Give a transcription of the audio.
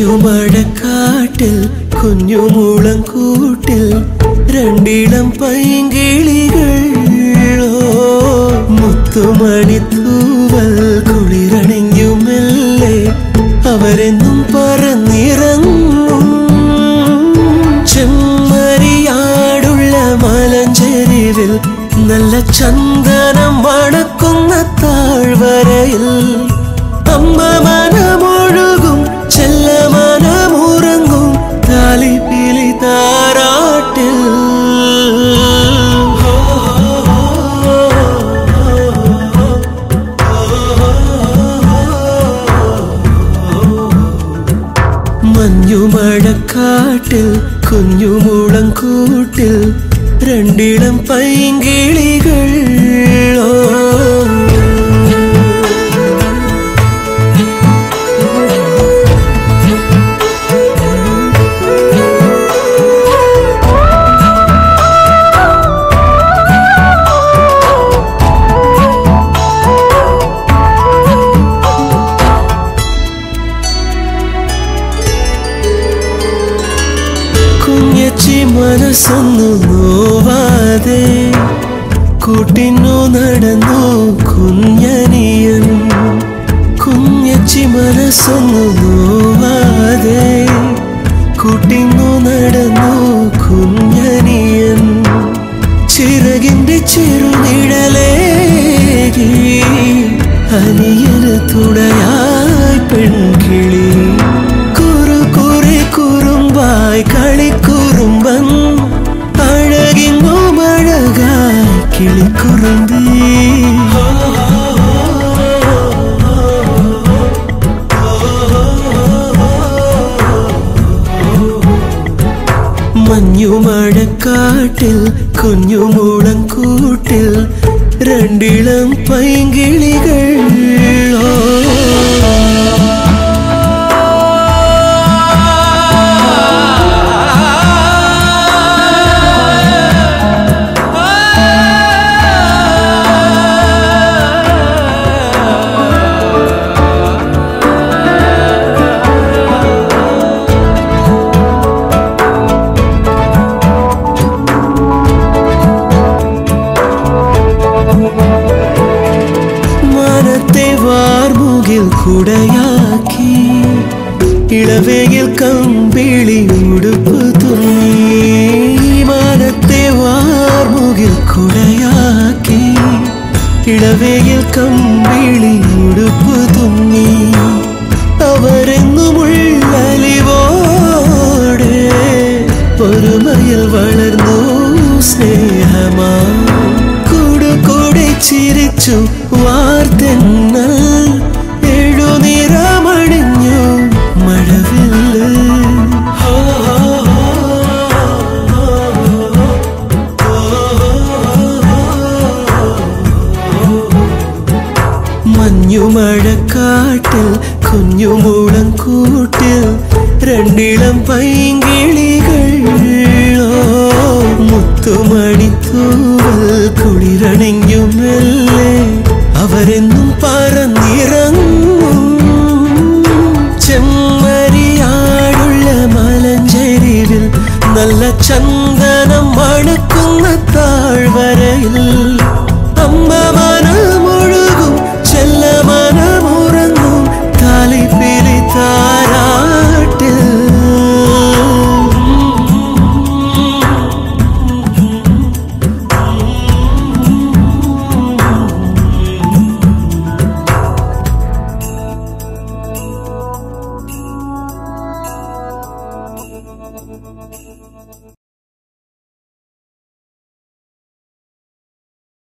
മഞ്ഞുമഴക്കാട്ടിൽ കുഞ്ഞുമൂളം കൂട്ടിൽ രണ്ടിളം പൈങ്കിളികൾ മുത്തുമണിത്തൂവൽ കുളിരണിഞ്ഞുമെല്ലെ അവരെന്നും പറന്നിറങ്ങും ചെമ്മരിയാടുള്ള മലഞ്ചെരിവിൽ നല്ല ചന്ദനം മണക്കുന്ന താഴ്വരയിൽ അമ്മ മനമൊഴുകും ചെല്ല മനമുറങ്ങും താലിപ്പിലി താരാട്ടിൽ മഞ്ഞുമഴക്കാട്ടിൽ കുഞ്ഞുമൂളം കൂട്ടിൽ രണ്ടിളം പൈങ്കിളികൾ ഓ കുഞ്ഞച്ചി മനസ്സൊന്നു നോവാതെ കൂട്ടിന്നു നടന്നു കുഞ്ഞനിയൻ കുഞ്ഞച്ചി മനസ്സൊന്നു നോവാതെ കൂട്ടിന്നു നടന്നു കുഞ്ഞനിയൻ ചിറകിന്റെ ചെറുനിഴലേകി അനിയന് തുണയായി പെൺകിളി കുറു കുറെ കുറുമ്പായി കളിക്കുറുമ്പൻ അഴകിങ്ങും അഴകായി കിളിക്കുറുമ്പി മഞ്ഞുമഴക്കാട്ടിൽ കുഞ്ഞുമൂളം കൂട്ടിൽ രണ്ടിളം പൈങ്കിളികൾ ഓ മാനത്തെ വാർമുകിൽ കുടയാക്കി ഇളവയിൽ കമ്പിളി ഉടുപ്പ് തുന്നി മാനത്തെ വാർമുകിൽ കുടയാക്കി ഇളവയിൽ കമ്പിളി ഉടുപ്പ് തുന്നി അവരെന്നുമുള്ളലിവോടെ ഒരുമയിൽ വളർന്നു സ്നേഹമാ കൂടുകൂടെ ചിരിച്ചു വാർത്തന്നൽ എഴുനിറമണിഞ്ഞു മഴവില്ല് മഞ്ഞുമഴക്കാട്ടിൽ കുഞ്ഞുമൂളം കൂട്ടിൽ രണ്ടിളം പൈങ്കിളികൾ മുത്തുമണിത്തൂവൽ കുളിരണിഞ്ഞുമെല്ലെ അവരെന്നും പറന്നിറങ്ങും ചെമ്മരിയാടുള്ള മലഞ്ചെരിവിൽ നല്ല ചന്ദ